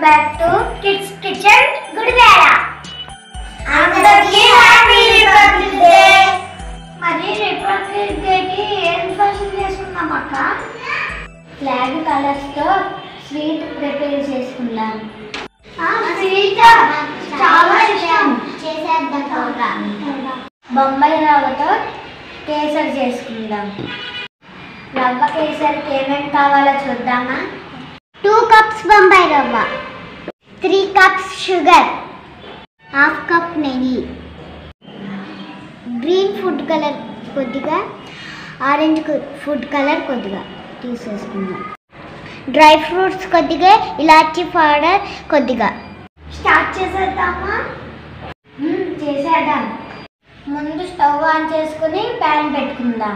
back to kids kitchen గుడివేళ అందరికీ happy republic day మరి రిపబ్లిక్ డే కి ఏం ఫ్యాషన్ చేసుకుందాం అక్క ఫ్లాగ్ కలర్స్ తో స్వీట్ ప్రిపేర్ చేసుకుందాం స్వీట్ చాలా ఇష్టం చేసేద్దాం బొంబాయి రవ్వతో కేసరి చేసుకుందాం రవ్వ కేసరికి ఏమేమి కావాలో చూద్దామా టూ కప్స్ బొంబాయి రవ్వ three cups sugar half cup నెయ్యి గ్రీన్ ఫుడ్ కలర్ కొద్దిగా ఆరెంజ్ ఫుడ్ కలర్ కొద్దిగా తీసేసుకుందాం డ్రై ఫ్రూట్స్ కొద్దిగా ఇలాచీ పౌడర్ కొద్దిగా స్టార్ట్ చేసేద్దామా చేసేద్దాం ముందు స్టవ్ ఆన్ చేసుకుని ప్యాన్ పెట్టుకుందాం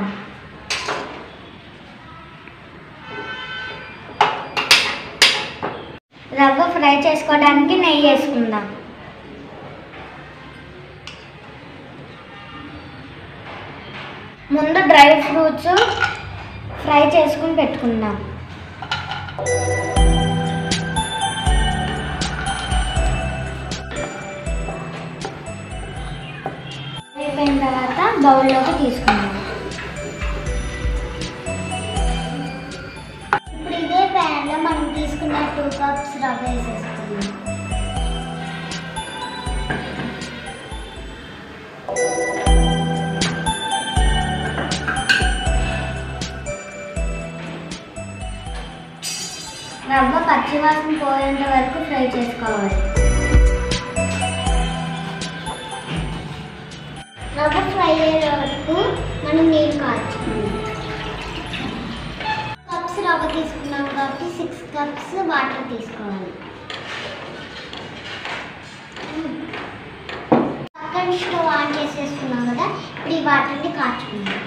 రవ్వ ఫ్రై చేసుకోవడానికి నెయ్యి వేసుకుందాం ముందు డ్రై ఫ్రూట్స్ ఫ్రై చేసుకుని పెట్టుకుందాం అయిపోయిన తర్వాత బౌల్లోకి తీసుకుందాం ఇప్పుడు ఇదే ప్యాన్లో మనం తీసుకున్న టూ కప్స్ రవ్వ వేసేసుకుందాం రవ్వ పచ్చివాసన పోయేంత వరకు ఫ్రై చేసుకోవాలి రవ్వ ఫ్రై అయ్యే వరకు మనం నీళ్ళు కాచుకుందాం కప్స్ రవ్వ తీసుకున్నాం కాబట్టి సిక్స్ కప్స్ వాటర్ తీసుకోవాలి పక్కన స్టవ్ ఆన్ చేసేసుకున్నాం కదా ఇప్పుడు ఈ వాటర్ని కాచుకుందాం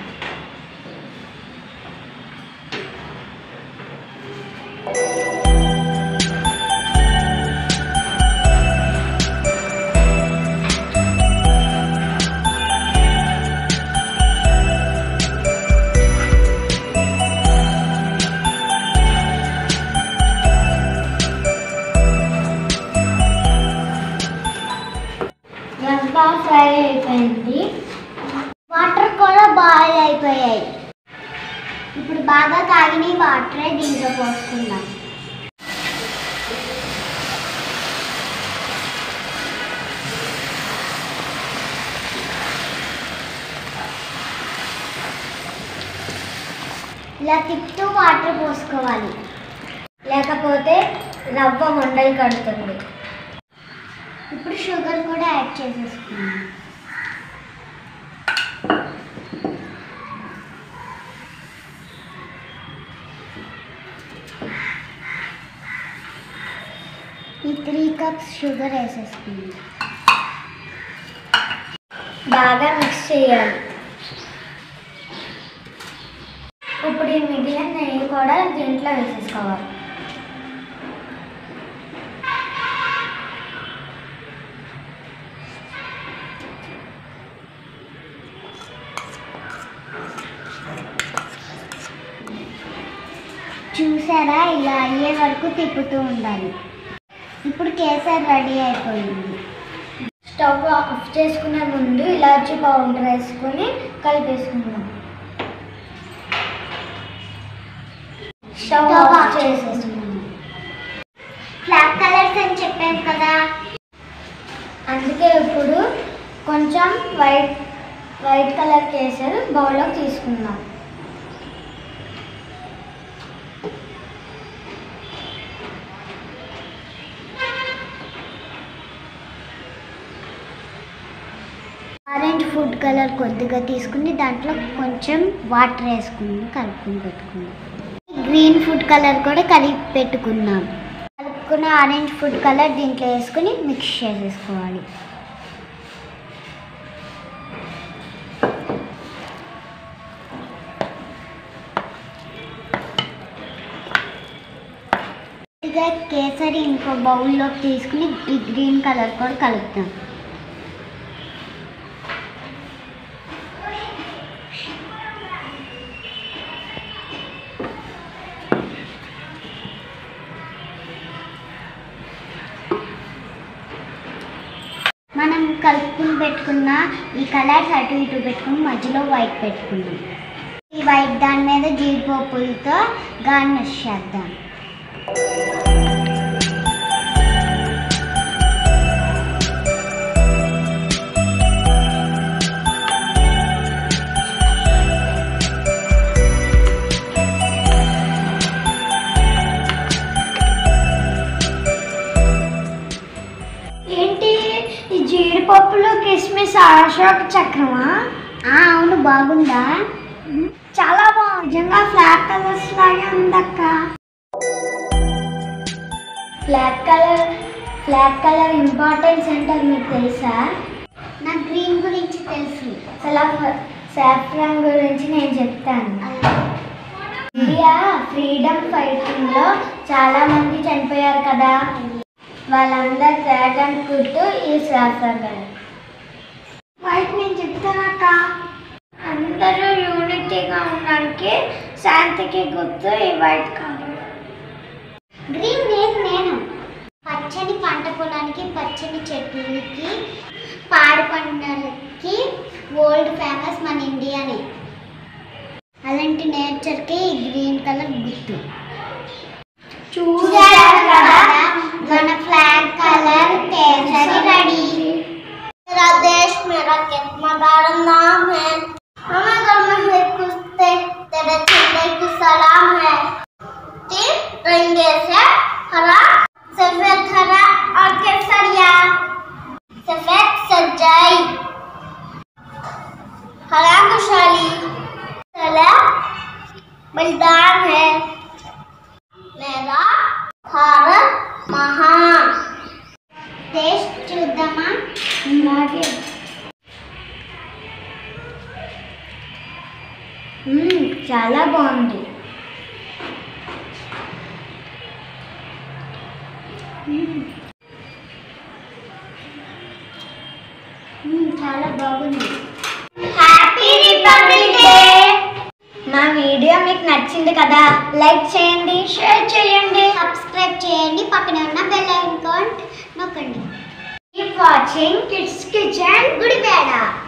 రవ్వ ఫ్రై అయిపోయింది వాటర్ కూడా బాయిల్ అయిపోయాయి ఇప్పుడు బాగా కాగిన వాటరే దీంట్లో పోసుకుందాం ఇలా తిప్పుతూ వాటర్ పోసుకోవాలి లేకపోతే రవ్వ వండలు కడుతుంది ఇప్పుడు షుగర్ కూడా యాడ్ చేసేసుకున్నాం ఈ త్రీ కప్స్ షుగర్ వేసేసుకున్నాం బాగా మిక్స్ చేయాలి ఇప్పుడు ఈ మిగిలిన నెయ్యి కూడా దీంట్లో వేసేసుకోవాలి చూసారా ఇలా అయ్యే వరకు తిప్పుతూ ఉండాలి ఇప్పుడు కేసర్ రెడీ అయిపోయింది స్టవ్ ఆఫ్ చేసుకునే ముందు ఇలాచీ పౌడర్ వేసుకొని కలిపేసుకుందాం స్టవ్ ఆఫ్ చేసేసుకున్నాం ఫ్లాగ్ కలర్స్ అని చెప్పాను కదా అందుకే ఇప్పుడు కొంచెం వైట్ వైట్ కలర్ కేసర్ బౌల్లోకి తీసుకుందాం ఆరెంజ్ ఫుడ్ కలర్ కొద్దిగా తీసుకుని దాంట్లో కొంచెం వాటర్ వేసుకుని కలుపుకుని పెట్టుకున్నాం గ్రీన్ ఫుడ్ కలర్ కూడా కలిపి పెట్టుకున్నాం కలుపుకున్న ఆరెంజ్ ఫుడ్ కలర్ దీంట్లో వేసుకుని మిక్స్ చేసేసుకోవాలి కొద్దిగా కేసరి ఇంకో బౌల్లోకి తీసుకుని ఈ గ్రీన్ కలర్ కూడా కలుపుతాం కలుపుకుని పెట్టుకున్న ఈ కలర్స్ అటు ఇటు పెట్టుకుని మధ్యలో వైట్ పెట్టుకున్నాం ఈ వైట్ దాని మీద జీడిపప్పులతో గార్నిష్ చేద్దాం ఏంటి ఈ జీడిపప్పులు కిస్మిస్ అశోక చక్రమా ఆ, అవును బాగుందా చాలా బాగుంది నిజంగా ఫ్లాట్ కలర్స్ లాగే ఉందక్క flag colour flag colour importance ఏంటో మీకు తెలుసా నాకు గ్రీన్ గురించి తెలుసు అసలు సాఫ్రాన్ గురించి నేను చెప్తాను ఇండియా ఫ్రీడమ్ ఫైటింగ్ లో చాలా మంది చనిపోయారు కదా వాళ్ళందరూ డ్రాగన్ గుర్తు ఈ సాఫ్రాన్ కలర్ వైట్ నేను చెప్తానక్క అందరూ యూనిటీగా ఉండడానికి శాంతికి గుర్తు ఈ వైట్ కలర్ గ్రీన్ నేను నేను పచ్చని పంట పొలానికి పచ్చని చెట్లకి పాడి పంటలకి వరల్డ్ ఫేమస్ మన ఇండియానే అలాంటి నేచర్కి గ్రీన్ కలర్ గుర్తు చూసారు కదా మన ఫ్లాగ్ కలర్ కేసరి రెడీ मेरा देश मेरा कितना बड़ा नाम है हमें करना है कुत्ते तेरे झंडे की सलाम है तीन रंगे से हरा सफेद हरा और केसरिया सफेद सच्चाई हरा खुशहाली सला बलिदान है मेरा भारत महान టేస్ట్ చూద్దామా అలాగే మ్మ్, చాలా బాగుంది మ్మ్, చాలా బాగుంది హ్యాపీ రిపబ్లిక్ డే మా వీడియో మీకు నచ్చింది కదా లైక్ చేయండి షేర్ చేయండి సబ్స్క్రైబ్ చేయండి పక్కనే ఉన్న బెల్ ఐకాన్ నొక్కండి కీప్ వాచింగ్ కిడ్స్ కిచెన్ గుడిపేడ